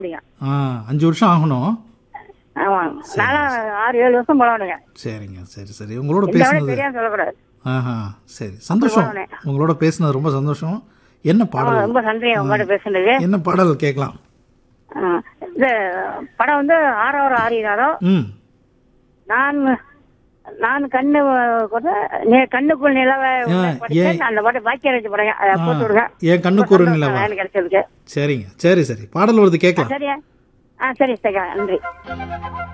முடியும் ஆ அஞ்சு வருஷம் ஆகணும் ஆமாம் நானும் ஆறு ஏழு வருஷம் போகணுங்க சரிங்க சரி சரி உங்களோட இந்த விட பேசுனது தெரியாம சொல்லக்கூடாது ஆஹா சரி சந்தோஷம் போனேன். உங்களோட பேசுனது ரொம்ப சந்தோஷம் என்ன ஆமா, பாடல் ரொம்ப நன்றி உங்கள்கிட்ட பேசுனது என்ன பாடல் கேட்கலாம் ஆ, இந்த படம் வந்து ஆறாவது ஆறினாரோ ம் நான் நான் கண்ணு கூட நே- கண்ணுக்குள் நிலவை ஏன், படிச்சேன் ஏன்? அந்த பாட்டு பாக்கியராஜ் படம் அதை போட்டு விடுங்க என் கண்ணுக்கு ஒரு ரொம்ப நிலவா சந்தோஷம் எனக்கு கிடைச்சதுக்கு சரிங்க சரி சரி பாடல் வருது கேட்கலாம் சரியா ஆ சரி சரி நன்றி